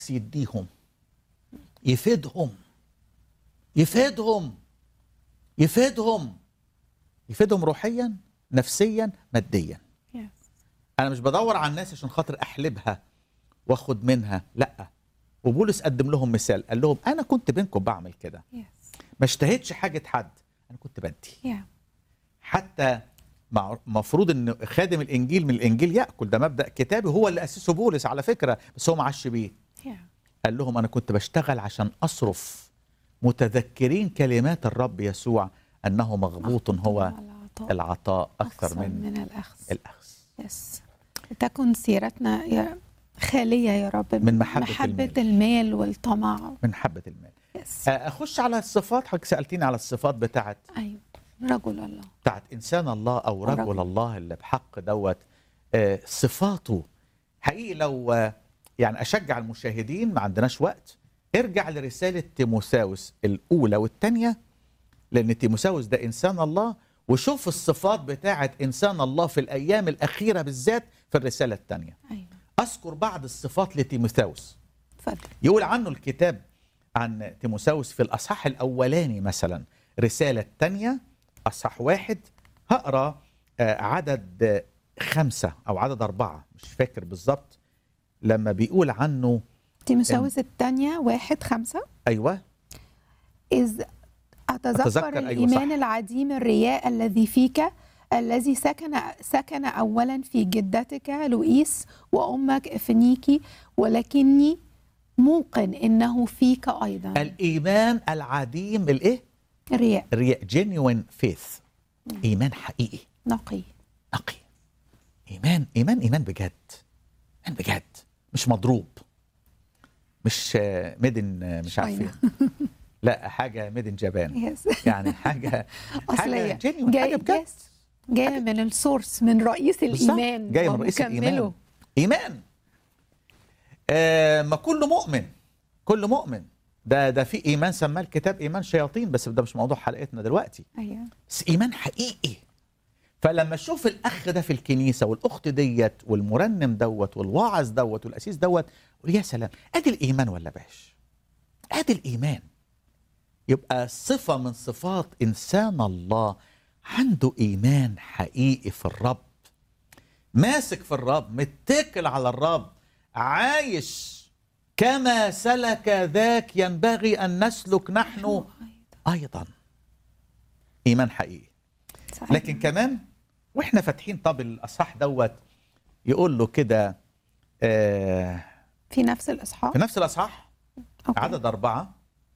يديهم يفيدهم يفيدهم يفيدهم يفيدهم روحيا نفسيا ماديا Yes. انا مش بدور على الناس عشان خاطر احلبها واخد منها لا وبولس قدم لهم مثال قال لهم انا كنت بينكم بعمل كده Yes. ما اشتهيتش حاجه حد انا كنت بدي Yeah. حتى مع مفروض ان خادم الانجيل من الانجيل ياكل ده مبدا كتابي هو اللي اسسه بولس على فكره بس هو ما عاش بيه Yeah. قال لهم انا كنت بشتغل عشان اصرف متذكرين كلمات الرب يسوع انه مغبوط هو العطاء العطاء اكثر من من الأخذ الاخذ يس تكن سيرتنا يا خالية يا رب من محبة محبة المال. المال والطمع من حبه المال يس آه، اخش على الصفات حضرتك سالتيني على الصفات بتاعت أيوة رجل الله بتاعت انسان الله او رجل رجل. الله اللي بحق دوت آه، صفاته حقيقي لو آه، يعني اشجع المشاهدين ما عندناش وقت ارجع لرساله تيموساوس الاولى والثانيه لان تيموساوس ده انسان الله وشوف الصفات بتاعت انسان الله في الايام الاخيره بالذات في الرساله الثانيه أيوة اذكر بعض الصفات لتيموساوس اتفضل يقول عنه الكتاب عن تيموساوس في الأصحاح الأولاني مثلا رسالة تانية أصحاح واحد هقرأ آه، عدد آه، خمسة أو عدد أربعة مش فاكر بالظبط لما بيقول عنه تيموساوس الثانية واحد خمسة أيوة إذ أتذكر, أتذكر، أتذكر أيوة الإيمان صح. العديم الرياء الذي فيك الذي سكن سكن أولا في جدتك لوئيس وأمك إفنيكي ولكني موقن إنه فيك أيضا الإيمان العديم الإيه؟ رياء الرياء genuine faith إيمان حقيقي نقي نقي إيمان إيمان إيمان بجد إيمان بجد مش مضروب مش آه، ميدن آه، مش عارف China. إيه. لا حاجة ميدن جابان يس يعني حاجه أصلية حاجه genuine، حاجه جاي بجد يس جاية من السورس من رئيس بالظبط، الإيمان جايه من رئيس ومكمله. الايمان ايمان آه ما كل مؤمن كل مؤمن ده ده في ايمان سماه الكتاب ايمان شياطين بس ده مش موضوع حلقتنا دلوقتي أيوة بس ايمان حقيقي فلما اشوف الاخ ده في الكنيسه والاخت ديت والمرنم دوت والواعظ دوت والاسيس دوت اقول يا سلام ادي الايمان ولا باش ادي الايمان يبقى صفه من صفات انسان الله عنده ايمان حقيقي في الرب ماسك في الرب متكل على الرب عايش كما سلك ذاك ينبغي ان نسلك نحن ايضا ايمان حقيقي صحيح. لكن كمان واحنا فاتحين طب الاصحاح دوت يقول له كده آه في نفس الإصحاح في نفس الاصحاح أوكي. عدد اربعه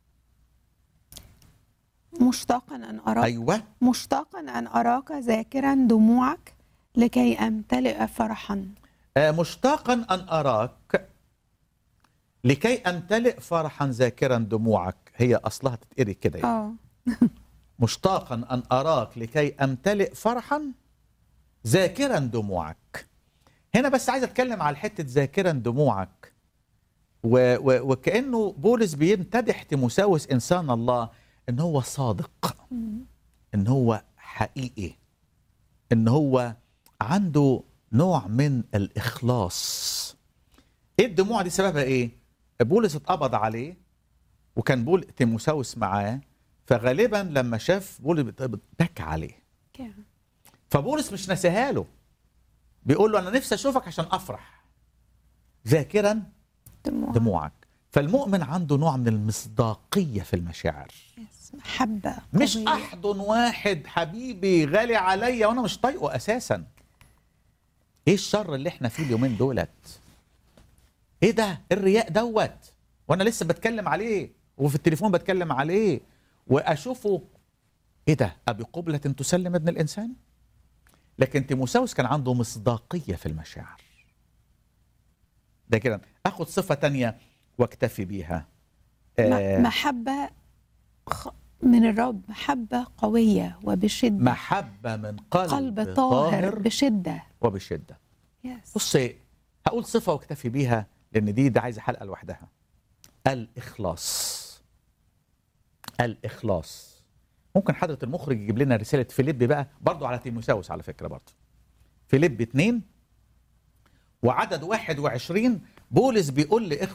مشتاقا أن أراك ايوه مشتاقا أن أراك ذاكرا دموعك لكي أمتلئ فرحا آه مشتاقا ان اراك لكي امتلئ فرحا ذاكرا دموعك هي اصلها تتقري كده يعني. اه مشتاقا ان اراك لكي امتلئ فرحا ذاكرا دموعك هنا بس عايز اتكلم على حته ذاكرا دموعك و و وكانه بولس بيمتدح تيموساوس انسان الله ان هو صادق ان هو حقيقي ان هو عنده نوع من الاخلاص ايه الدموع دي سببها ايه بولس اتقبض عليه وكان بول تيموساوس معاه فغالبا لما شاف بولس بت- بكى عليه كده. فبولس مش نسيها له بيقول له انا نفسي اشوفك عشان افرح ذاكرا دموع دموعك فالمؤمن عنده نوع من المصداقيه في المشاعر يس. محبة مش قوية. احضن واحد حبيبي غالي عليا وانا مش طايقه اساسا ايه الشر اللي احنا فيه اليومين دولت ايه ده الرياء دوت وانا لسه بتكلم عليه وفي التليفون بتكلم عليه واشوفه ايه ده ابي قبلة تسلم ابن الانسان لكن تيموساوس كان عنده مصداقية في المشاعر ده كده اخد صفة تانية واكتفي بيها م- محبة خ- من الرب محبة قوية وبشدة محبة من قلب, قلب طاهر بشدة وبشدة يس بصي هقول صفة واكتفي بيها لأن دي ده عايزة حلقة لوحدها الإخلاص الإخلاص ممكن حضرة المخرج يجيب لنا رسالة فيليب بقى برضو على تيموساوس على فكرة برضو فيليب اتنين وعدد 21 بولس بيقول